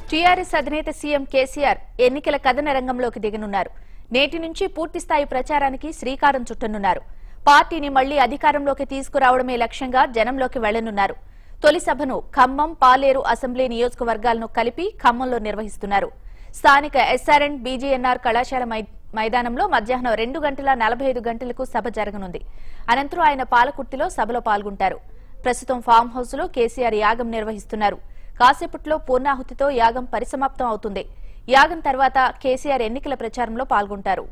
TRS అధినేత CM KCR ఎన్నికల కథన రంగంలోకి దిగనున్నారు నేటి నుంచి పూర్తిస్థాయి ప్రచారానికి శ్రీకారం చుట్టనున్నారు పార్టీని మళ్లీ అధికారంలోకి తీసుకురావడమే లక్ష్యంగా జనంలోకి వెళ్లనున్నారు తొలి సభను ఖమ్మం పాలేరు అసెంబ్లీ నియోజకవర్గాలను కలిపి ఖమ్మంలో నిర్వహిస్తున్నారు స్థానిక ఎస్ఆర్ఎన్ బీజీఎన్ఆర్ కళాశాల మై- మైదానంలో మధ్యాహ్నం రెండు గంటల నలభై ఐదు గంటలకు సభ జరగనుంది అనంతరం ఆయన పాలకుర్తిలో సభలో పాల్గొంటారు ప్రస్తుతం ఫామ్ హౌస్ లో కేసీఆర్ యాగం నిర్వహిస్తున్నారు కాసేపట్లో పూర్ణాహుతితో యాగం పరిసమాప్తం అవుతుంది యాగం తర్వాత కేసీఆర్ ఎన్నికల ప్రచారంలో పాల్గొంటారు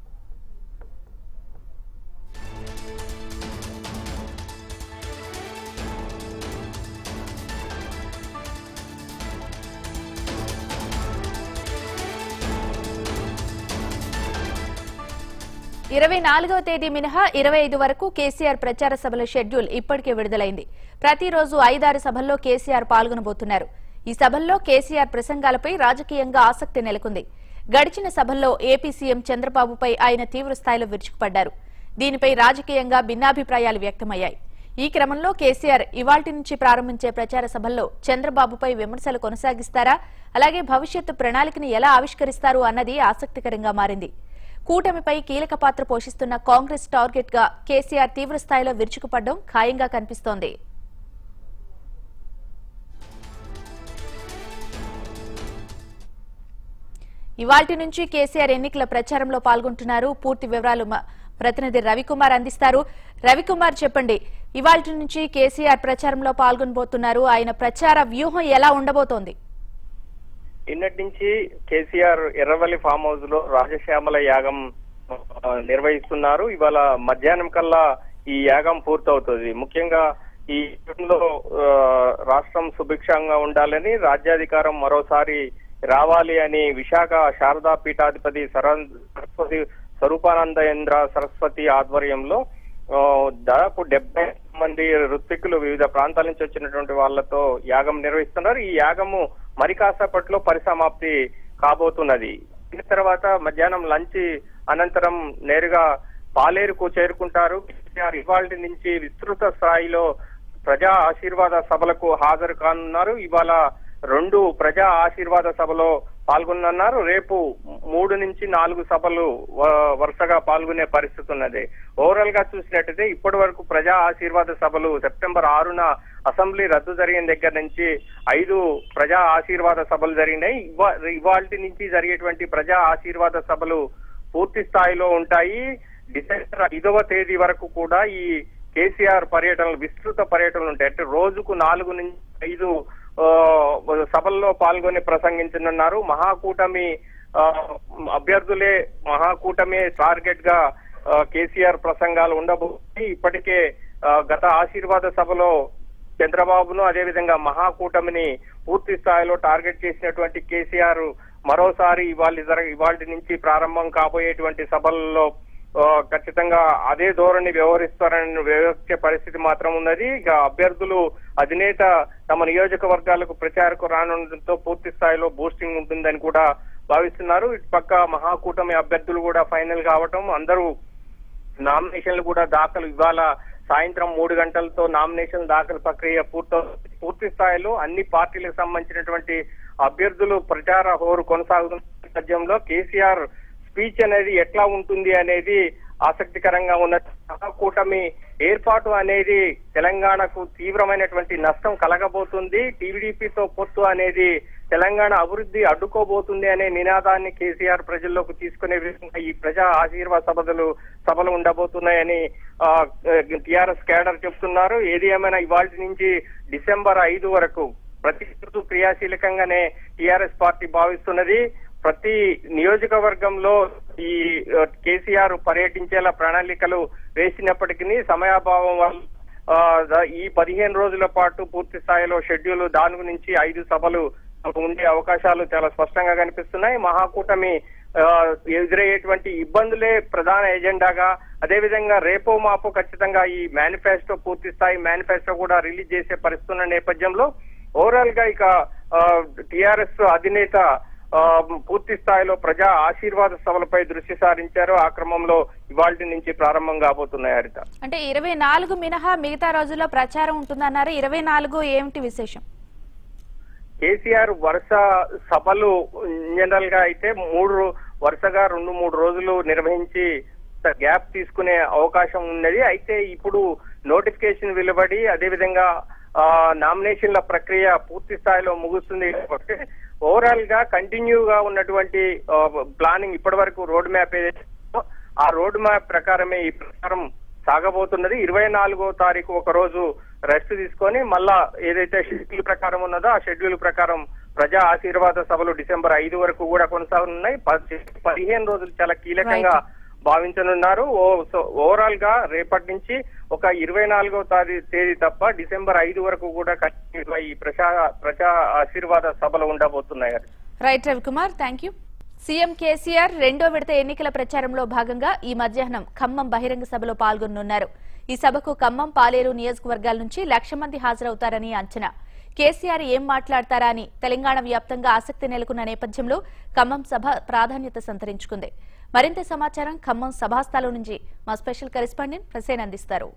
ఇరవై నాలుగవ తేదీ మినహా ఇరవై ఐదు వరకు కేసీఆర్ ప్రచార సభల షెడ్యూల్ ఇప్పటికే విడుదలైంది ప్రతిరోజు ఐదారు సభల్లో కేసీఆర్ పాల్గొనబోతున్నారు ఈ సభల్లో కేసీఆర్ ప్రసంగాలపై రాజకీయంగా ఆసక్తి నెలకొంది గడిచిన సభల్లో ఏపీ సీఎం చంద్రబాబుపై ఆయన తీవ్ర స్థాయిలో విరుచుకుపడ్డారు దీనిపై రాజకీయంగా భిన్నాభిప్రాయాలు వ్యక్తమయ్యాయి ఈ క్రమంలో కేసీఆర్ ఇవాల్టి నుంచి ప్రారంభించే ప్రచార సభల్లో చంద్రబాబుపై విమర్శలు కొనసాగిస్తారా అలాగే భవిష్యత్తు ప్రణాళికను ఎలా ఆవిష్కరిస్తారు అన్నది ఆసక్తికరంగా మారింది కూటమిపై కీలక పాత్ర పోషిస్తున్న కాంగ్రెస్ టార్గెట్ గా కేసీఆర్ తీవ్ర స్థాయిలో విరుచుకుపడడం ఖాయంగా కనిపిస్తోంది ఇవాల్టి నుంచి కేసీఆర్ ఎన్నికల ప్రచారంలో పాల్గొంటున్నారు పూర్తి వివరాలు మా ప్రతినిధి రవికుమార్ అందిస్తారు రవికుమార్ చెప్పండి ఇవాల్టి నుంచి కేసీఆర్ ప్రచారంలో పాల్గొనబోతున్నారు ఆయన ప్రచార వ్యూహం ఎలా ఉండబోతోంది నిన్నటి నుంచి కేసీఆర్ ఎర్రవల్లి ఫామ్ హౌస్ లో రాజశ్యామల యాగం ఆ, నిర్వహిస్తున్నారు ఇవాళ మధ్యాహ్నం కల్లా ఈ యాగం పూర్తవుతుంది ముఖ్యంగా ఈ యుగంలో ఆ, రాష్ట్రం సుభిక్షంగా ఉండాలని రాజ్యాధికారం మరోసారి రావాలి అని విశాఖ శారదా పీఠాధిపతి సర- సరస్వతి స్వరూపానందేంద్ర సరస్వతి ఆధ్వర్యంలో ఆ, దాదాపు డెబ్బై మంది ఋత్వికులు వివిధ ప్రాంతాల నుంచి వచ్చినటువంటి వాళ్ళతో యాగం నిర్వహిస్తున్నారు ఈ యాగము మరి కాసేపట్లో పరిసమాప్తి కాబోతున్నది దీని తర్వాత మధ్యాహ్నం లంచ్ అనంతరం నేరుగా పాలేరుకు చేరుకుంటారు కేసీఆర్ ఇవాళ నుంచి విస్తృత స్థాయిలో ప్రజా ఆశీర్వాద సభలకు హాజరు కానున్నారు ఇవాళ రెండు ప్రజా ఆశీర్వాద సభలో పాల్గొనున్నారు రేపు మూడు నుంచి నాలుగు సభలు వ- వరుసగా పాల్గొనే పరిస్థితి ఉన్నది ఓవరాల్ గా చూసినట్టయితే ఇప్పటి వరకు ప్రజా ఆశీర్వాద సభలు సెప్టెంబర్ ఆరున అసెంబ్లీ రద్దు జరిగిన దగ్గర నుంచి ఐదు ప్రజా ఆశీర్వాద సభలు జరిగినాయి ఇవాళ నుంచి జరిగేటువంటి ప్రజా ఆశీర్వాద సభలు పూర్తి స్థాయిలో ఉంటాయి డిసెంబర్ ఐదవ తేదీ వరకు కూడా ఈ కేసీఆర్ పర్యటనలు విస్తృత పర్యటనలు ఉంటాయి అంటే రోజుకు నాలుగు నుంచి ఐదు ఆ, సభల్లో పాల్గొని ప్రసంగించనున్నారు మహాకూటమి ఆ, అభ్యర్థులే మహాకూటమి టార్గెట్ గా ఆ, కేసీఆర్ ప్రసంగాలు ఉండబోతున్నాయి ఇప్పటికే ఆ, గత ఆశీర్వాద సభలో చంద్రబాబును అదేవిధంగా మహాకూటమిని పూర్తి స్థాయిలో టార్గెట్ చేసినటువంటి కేసీఆర్ మరోసారి ఇవాళ జరగ ఇవాళ నుంచి ప్రారంభం కాబోయేటువంటి సభల్లో ఆ, ఖచ్చితంగా అదే ధోరణి వ్యవహరిస్తారని వ్యవహరించే పరిస్థితి మాత్రం ఉన్నది ఇక అభ్యర్థులు అధినేత తమ నియోజకవర్గాలకు ప్రచారకు రానుండటంతో పూర్తి స్థాయిలో బూస్టింగ్ ఉంటుందని కూడా భావిస్తున్నారు ఇటు పక్క మహాకూటమి అభ్యర్థులు కూడా ఫైనల్ కావటం అందరూ నామినేషన్లు కూడా దాఖలు ఇవాళ సాయంత్రం మూడు గంటలతో నామినేషన్ దాఖలు ప్రక్రియ పూర్తవుతుంది పూర్తి స్థాయిలో అన్ని పార్టీలకు సంబంధించినటువంటి అభ్యర్థులు ప్రచార హోరు కొనసాగుతున్న నేపథ్యంలో కేసీఆర్ స్పీచ్ అనేది ఎట్లా ఉంటుంది అనేది ఆసక్తికరంగా ఉన్న కూటమి ఏర్పాటు అనేది తెలంగాణకు తీవ్రమైనటువంటి నష్టం కలగబోతుంది టీడీపీతో పొత్తు అనేది తెలంగాణ అభివృద్ధి అడ్డుకోబోతుంది అనే నినాదాన్ని కేసీఆర్ ప్రజల్లోకి తీసుకునే విధంగా ఈ ప్రజా ఆశీర్వాద సభలు సభలు ఉండబోతున్నాయని టిఆర్ఎస్ కేడర్ చెప్తున్నారు ఏది ఏమైనా ఇవాళ నుంచి డిసెంబర్ ఐదు వరకు ప్రతి రోజు క్రియాశీలకంగానే టిఆర్ఎస్ పార్టీ భావిస్తున్నది ప్రతి నియోజకవర్గంలో ఈ ఆ, కేసీఆర్ పర్యటించేలా ప్రణాళికలు వేసినప్పటికీ సమయాభావం వల్ల ఆ, ద- ఈ పదిహేను రోజుల పాటు పూర్తి స్థాయిలో షెడ్యూల్ దాని నుంచి ఐదు సభలు ఉండే అవకాశాలు చాలా స్పష్టంగా కనిపిస్తున్నాయి మహాకూటమి ఆ, ఎదురయ్యేటువంటి ఇబ్బందులే ప్రధాన ఎజెండాగా అదేవిధంగా రేపో మాపో ఖచ్చితంగా ఈ మేనిఫెస్టో పూర్తి స్థాయి మేనిఫెస్టో కూడా రిలీజ్ చేసే పరిస్థితి ఉన్న నేపథ్యంలో ఓవరాల్ గా ఇక టిఆర్ఎస్ అధినేత ఆ, పూర్తి స్థాయిలో ప్రజా ఆశీర్వాద సభలపై దృష్టి సారించారు ఆ క్రమంలో ఇవాళ నుంచి ప్రారంభం కాబోతున్నాయి హరిత అంటే ఇరవై నాలుగు మినహా మిగతా రోజుల్లో ప్రచారం ఉంటుందన్నారు ఇరవై నాలుగు ఏమిటి విశేషం కేసీఆర్ వరుస సభలు జనరల్ గా అయితే మూడు వరుసగా రెండు మూడు రోజులు నిర్వహించి గ్యాప్ తీసుకునే అవకాశం ఉన్నది అయితే ఇప్పుడు నోటిఫికేషన్ వెలువడి అదేవిధంగా ఆ, నామినేషన్ల ప్రక్రియ పూర్తి స్థాయిలో ముగుస్తుంది కాబట్టి ఓవరాల్ గా కంటిన్యూగా ఉన్నటువంటి ఆ, ప్లానింగ్ ఇప్పటి వరకు రోడ్ మ్యాప్ ఏదైతే ఉందో, ఆ రోడ్ మ్యాప్ ప్రకారమే ఈ ప్రచారం సాగబోతున్నది ఇరవై నాలుగో తారీఖు ఒక రోజు రెస్ట్ తీసుకొని మళ్ళా ఏదైతే షెడ్యూల్ ప్రకారం ఉన్నదో ఆ షెడ్యూల్ ప్రకారం ప్రజా ఆశీర్వాద సభలు డిసెంబర్ ఐదు వరకు కూడా కొనసాగనున్నాయి ప- పదిహేను రోజులు చాలా కీలకంగా భావించనున్నారు ఓ- సో ఓవరాల్ గా రేపటి నుంచి ఒక ఇరవై నాలుగో తారీ తేదీ తప్ప డిసెంబర్ ఐదు వరకు కూడా కంటిన్యూగా ఈ ప్రజా ప్రజా ఆశీర్వాద సభలు ఉండబోతున్నాయి right Ravikumar thank you CM KCR రెండో విడత ఎన్నికల ప్రచారంలో భాగంగా ఈ మధ్యాహ్నం ఖమ్మం బహిరంగ సభలో పాల్గొనున్నారు ఈ సభకు ఖమ్మం పాలేరు నియోజకవర్గాల నుంచి లక్ష మంది హాజరవుతారని అంచనా కేసీఆర్ ఏం మాట్లాడతారా అని తెలంగాణ వ్యాప్తంగా ఆసక్తి నెలకొన్న నేపథ్యంలో ఖమ్మం సభ ప్రాధాన్యత సంతరించుకుంది మరింత సమాచారం ఖమ్మం సభాస్థలం నుంచి మా స్పెషల్ కరెస్పాండెంట్ ప్రసేన్ అందిస్తారు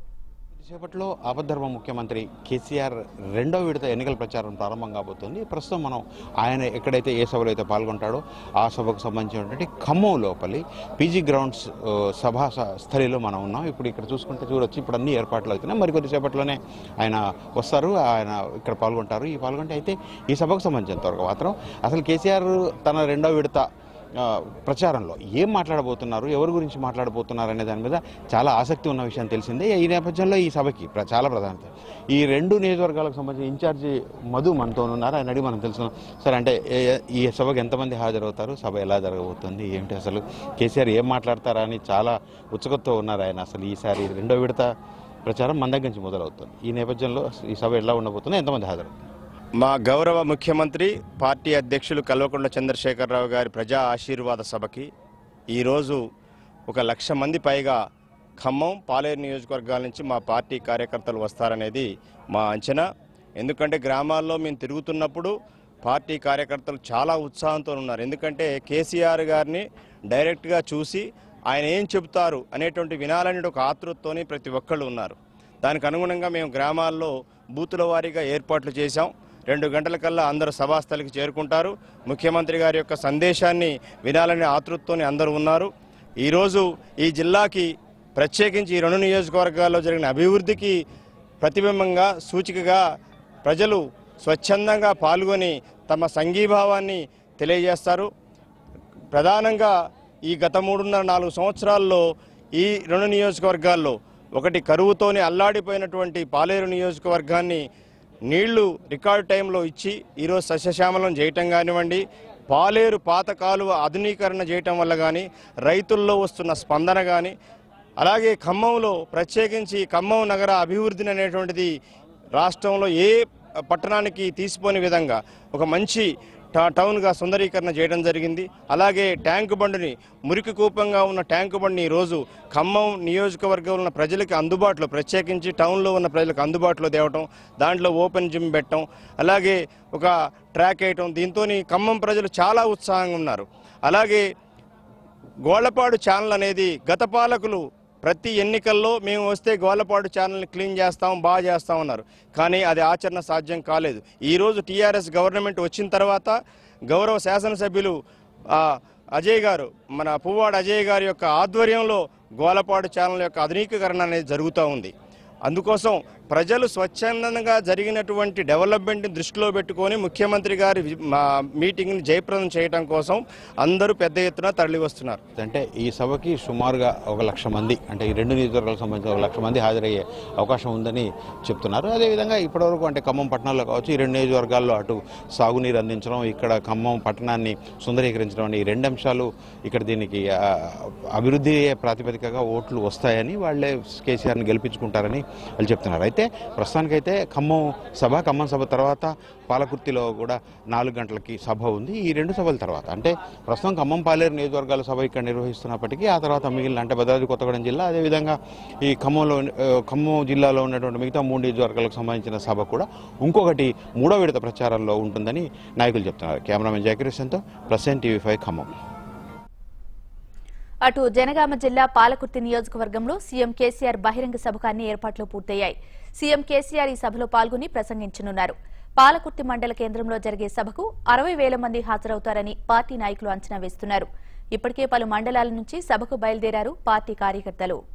సేపట్లో ఆపద్ధర్మ ముఖ్యమంత్రి కేసీఆర్ రెండో విడత ఎన్నికల ప్రచారం ప్రారంభం కాబోతుంది ప్రస్తుతం మనం ఆయన ఎక్కడైతే ఏ సభలో అయితే పాల్గొంటాడో ఆ సభకు సంబంధించినటువంటి ఖమ్మం లోపలి పీజీ గ్రౌండ్స్ ఆ, సభా స- స్థలిలో మనం ఉన్నాం ఇప్పుడు ఇక్కడ చూసుకుంటే చూడొచ్చు ఇప్పుడు అన్ని ఏర్పాట్లు అవుతున్నాయి మరి కొద్దిసేపట్లోనే ఆయన వస్తారు ఆయన ఇక్కడ పాల్గొంటారు ఈ పాల్గొంటే అయితే ఈ సభకు సంబంధించినంత వరకు మాత్రం అసలు కేసీఆర్ తన రెండో విడత ఆ, ప్రచారంలో ఏం మాట్లాడబోతున్నారు ఎవరి గురించి మాట్లాడబోతున్నారు అనే దాని మీద చాలా ఆసక్తి ఉన్న విషయం తెలిసిందే ఈ నేపథ్యంలో ఈ సభకి ప్ర- చాలా ప్రాధాన్యత ఈ రెండు నియోజకవర్గాలకు సంబంధించి ఇన్ఛార్జి మధు మనతో ఉన్నారు ఆయన అడిగి మనం తెలుసుకున్నాం సరే అంటే ఏ- ఈ సభకు ఎంతమంది హాజరవుతారు సభ ఎలా జరగబోతుంది ఏంటి అసలు కేసీఆర్ ఏం మాట్లాడతారా అని చాలా ఉత్సుకతతో ఉన్నారు ఆయన అసలు ఈసారి రెండో విడత ప్రచారం మన దగ్గర నుంచి మొదలవుతుంది ఈ నేపథ్యంలో ఈ సభ ఎలా ఉండబోతుంది ఎంతమంది హాజరవుతారు మా గౌరవ ముఖ్యమంత్రి పార్టీ అధ్యక్షులు కల్వకుంట్ల చంద్రశేఖరరావు గారి ప్రజా ఆశీర్వాద సభకి ఈరోజు ఒక లక్ష మంది పైగా ఖమ్మం పాలేరు నియోజకవర్గాల నుంచి మా పార్టీ కార్యకర్తలు వస్తారనేది మా అంచనా ఎందుకంటే గ్రామాల్లో మేము తిరుగుతున్నప్పుడు పార్టీ కార్యకర్తలు చాలా ఉత్సాహంతో ఉన్నారు ఎందుకంటే కేసీఆర్ గారిని డైరెక్ట్గా చూసి ఆయన ఏం చెబుతారు అనేటువంటి వినాలనే ఒక ఆతృతతోని ప్రతి ఒక్కళ్ళు ఉన్నారు దానికి అనుగుణంగా మేము గ్రామాల్లో బూతుల వారీగా ఏర్పాట్లు చేశాం రెండు గంటల కల్లా అందరూ సభాస్థలికి చేరుకుంటారు ముఖ్యమంత్రి గారి యొక్క సందేశాన్ని వినాలనే ఆతృతతోని అందరూ ఉన్నారు ఈరోజు ఈ జిల్లాకి ప్రత్యేకించి ఈ రెండు నియోజకవర్గాల్లో జరిగిన అభివృద్ధికి ప్రతిబింబంగా సూచికగా ప్రజలు స్వచ్ఛందంగా పాల్గొని తమ సంఘీభావాన్ని తెలియజేస్తారు ప్రధానంగా ఈ గత మూడున్నర నాలుగు సంవత్సరాల్లో ఈ రెండు నియోజకవర్గాల్లో ఒకటి కరువుతోనే అల్లాడిపోయినటువంటి పాలేరు నియోజకవర్గాన్ని నీళ్లు రికార్డు టైంలో ఇచ్చి ఈరోజు సస్యశ్యామలం చేయటం కానివ్వండి పాలేరు పాత కాలువ ఆధునీకరణ చేయటం వల్ల కానీ రైతుల్లో వస్తున్న స్పందన కానీ అలాగే ఖమ్మంలో ప్రత్యేకించి ఖమ్మం నగర అభివృద్ధిని అనేటువంటిది రాష్ట్రంలో ఏ పట్టణానికి తీసిపోని విధంగా ఒక మంచి టా- టౌన్గా సుందరీకరణ చేయడం జరిగింది అలాగే ట్యాంకు బండిని మురికి కూపంగా ఉన్న ట్యాంకు బండిని ఈరోజు ఖమ్మం నియోజకవర్గంలో ఉన్న ప్రజలకి అందుబాటులో ప్రత్యేకించి టౌన్లో ఉన్న ప్రజలకు అందుబాటులో తేవటం దాంట్లో ఓపెన్ జిమ్ పెట్టడం అలాగే ఒక ట్రాక్ వేయటం దీంతో ఖమ్మం ప్రజలు చాలా ఉత్సాహంగా ఉన్నారు అలాగే గోళ్లపాడు ఛానల్ అనేది గత పాలకులు ప్రతి ఎన్నికల్లో మేము వస్తే గోళ్లపాడు ఛానల్ని క్లీన్ చేస్తాం బాగా చేస్తాం అన్నారు కానీ అది ఆచరణ సాధ్యం కాలేదు ఈరోజు టీఆర్ఎస్ గవర్నమెంట్ వచ్చిన తర్వాత గౌరవ శాసనసభ్యులు ఆ, అజయ్ గారు మన పువ్వాడ అజయ్ గారి యొక్క ఆధ్వర్యంలో గోలపాడు ఛానల్ యొక్క ఆధునీకరణ అనేది జరుగుతూ ఉంది అందుకోసం ప్రజలు స్వచ్ఛందంగా జరిగినటువంటి డెవలప్మెంట్ని దృష్టిలో పెట్టుకొని ముఖ్యమంత్రి గారి వి- మా మీటింగ్ని జయప్రదం చేయడం కోసం అందరూ పెద్ద ఎత్తున తరలి వస్తున్నారు అంటే ఈ సభకి సుమారుగా ఒక లక్ష మంది అంటే ఈ రెండు నియోజకవర్గాలకు సంబంధించిన ఒక లక్ష మంది హాజరయ్యే అవకాశం ఉందని చెప్తున్నారు అదేవిధంగా ఇప్పటివరకు అంటే ఖమ్మం పట్టణంలో కావచ్చు ఈ రెండు నియోజకవర్గాల్లో అటు సాగునీరు అందించడం ఇక్కడ ఖమ్మం పట్టణాన్ని సుందరీకరించడం అనే ఈ రెండు అంశాలు ఇక్కడ దీనికి ఆ, అభివృద్ధి ప్రాతిపదికగా ఓట్లు వస్తాయని వాళ్ళే కేసీఆర్ని గెలిపించుకుంటారని వాళ్ళు చెప్తున్నారు అయితే ప్రస్తుతానికైతే ఖమ్మం సభ ఖమ్మం సభ తర్వాత పాలకుర్తిలో కూడా నాలుగు గంటలకి సభ ఉంది ఈ రెండు సభల తర్వాత అంటే ప్రస్తుతం ఖమ్మం పాలేరు నియోజకవర్గాల సభ ఇక్కడ నిర్వహిస్తున్నప్పటికీ ఆ తర్వాత మిగిలిన అంటే భద్రాద్రి కొత్తగూడెం జిల్లా అదేవిధంగా ఈ ఖమ్మంలో ఆ, ఖమ్మం జిల్లాలో ఉన్నటువంటి మిగతా మూడు నియోజకవర్గాలకు సంబంధించిన సభ కూడా ఇంకొకటి మూడో విడత ప్రచారంలో ఉంటుందని నాయకులు చెప్తున్నారు కెమెరామెన్ జాకిరేషన్తో ప్రసెంట్ టీవీ ఫైవ్ ఖమ్మం అటు జనగామ జిల్లా పాలకుర్తి నియోజకవర్గంలో సీఎం కేసీఆర్ బహిరంగ సభకు అన్ని ఏర్పాట్లు పూర్తయ్యాయి సీఎం కేసీఆర్ ఈ సభలో పాల్గొని ప్రసంగించనున్నారు పాలకుర్తి మండల కేంద్రంలో జరిగే సభకు అరవై వేల మంది హాజరవుతారని పార్టీ నాయకులు అంచనా వేస్తున్నారు ఇప్పటికే పలు మండలాల నుంచి సభకు బయలుదేరారు పార్టీ కార్యకర్తలు